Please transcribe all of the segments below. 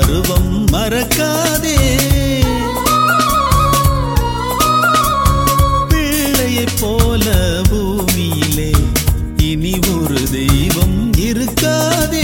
பருவம் மறக்காதே பிள்ளையைப் போல பூமியிலே இனி ஒரு தெய்வம் இருக்காதே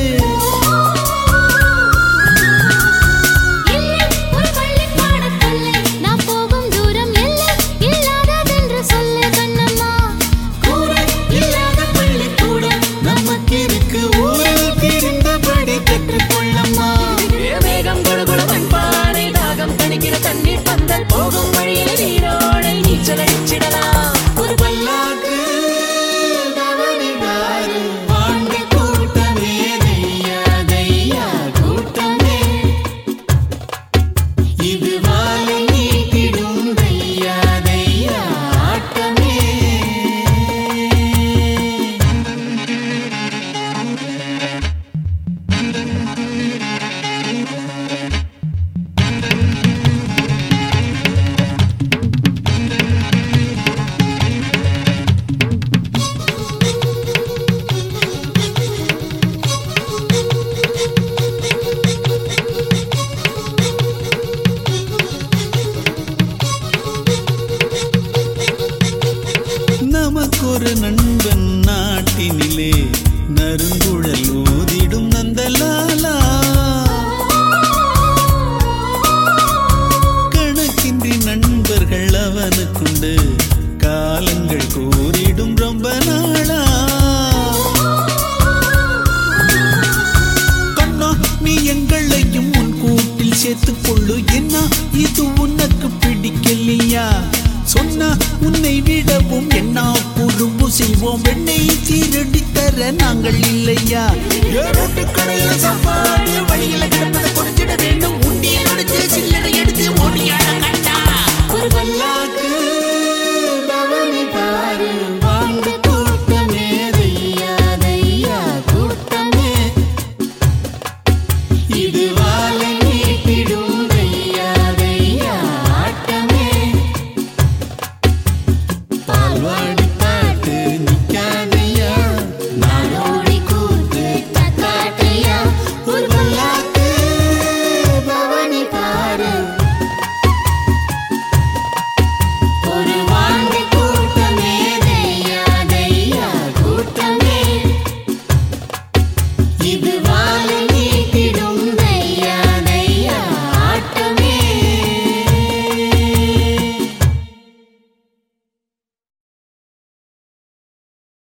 இல்லை ஒரு பள்ளிப்பாடத் தொல்லை நான் போகும் தூரம் எல்லை இல்லாததென்று சொல்லு கண்ணம்மா கூரை இல்லாத பள்ளிக்கூடம் நமக்கிருக்கு ஊரில் தெரிந்தபடி கற்றுக்கொள்ளம்மா மேகம் குடுகுடு மண்பானை தாகம் தணிக்கிற தண்ணீர் பந்தல் போகும் வழியில் நீரோடை நீச்சல் அடிச்சிடலாம் ஒரு பல்லாக்கு தவறினாரு வாழ்ந்த கூட்டமே தையா தையா கூட்டமே இது வாழை நீட்டிடும் தையா தையா ஆட்டமே நமக்கொரு நண்பன் நாட்டினிலே நறுங்குழல் ஊதிடும் நந்தலாலா கணக்கின்றி நண்பர்கள் அவனுக்குண்டு காலங்கள் கூறிடும் ரொம்ப நாளா கண்ணா நீ எங்களையும் உன் கூட்டில் சேர்த்துக் கொள்ளு என்ன இது உனக்கு பிடிக்கலையா சொன்னா உன்னை விடவும் என்ன குறும்பு செய்வோம் வெண்ணை சீரடி தர நாங்கள் இல்லையா ஏரோட்டு கடையில சாப்பாடு வழியில கிடப்பது